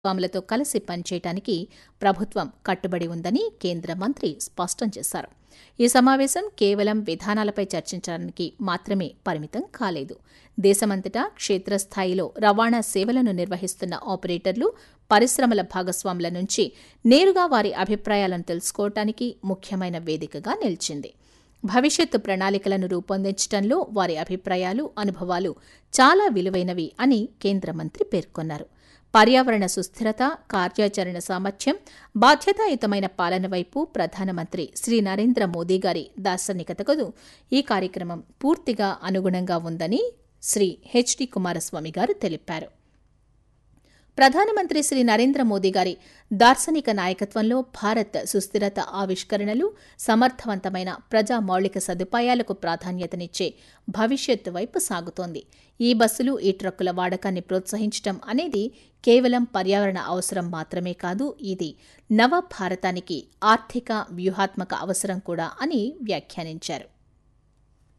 భాగస్వాములతో కలిసి పనిచేయడానికి ప్రభుత్వం కట్టుబడి ఉందని కేంద్ర మంత్రి స్పష్టం చేశారు ఈ సమావేశం కేవలం విధానాలపై చర్చించడానికి మాత్రమే పరిమితం కాలేదు దేశమంతటా క్షేత్రస్థాయిలో రవాణా సేవలను నిర్వహిస్తున్న ఆపరేటర్లు పరిశ్రమల భాగస్వాముల నుంచి నేరుగా వారి అభిప్రాయాలను తెలుసుకోవటానికి ముఖ్యమైన వేదికగా నిలిచింది భవిష్యత్తు ప్రణాళికలను రూపొందించడంలో వారి అభిప్రాయాలు అనుభవాలు చాలా విలువైనవి అని కేంద్ర మంత్రి పేర్కొన్నారు పర్యావరణ సుస్థిరత కార్యాచరణ సామర్థ్యం బాధ్యతాయుతమైన పాలన వైపు ప్రధానమంత్రి శ్రీ నరేంద్ర మోదీ గారి దార్శనికతకు ఈ కార్యక్రమం పూర్తిగా అనుగుణంగా ఉందని శ్రీ హెచ్డి కుమారస్వామి గారు తెలిపారు ప్రధానమంత్రి శ్రీ నరేంద్ర మోదీ గారి దార్శనిక నాయకత్వంలో భారత్ సుస్థిరత ఆవిష్కరణలు సమర్థవంతమైన ప్రజా మౌలిక సదుపాయాలకు ప్రాధాన్యతనిచ్చే భవిష్యత్తు వైపు సాగుతోంది ఈ బస్సులు ఈ ట్రక్కుల వాడకాన్ని ప్రోత్సహించడం అనేది కేవలం పర్యావరణ అవసరం మాత్రమే కాదు ఇది నవ భారతానికి ఆర్థిక వ్యూహాత్మక అవసరం కూడా అని వ్యాఖ్యానించారు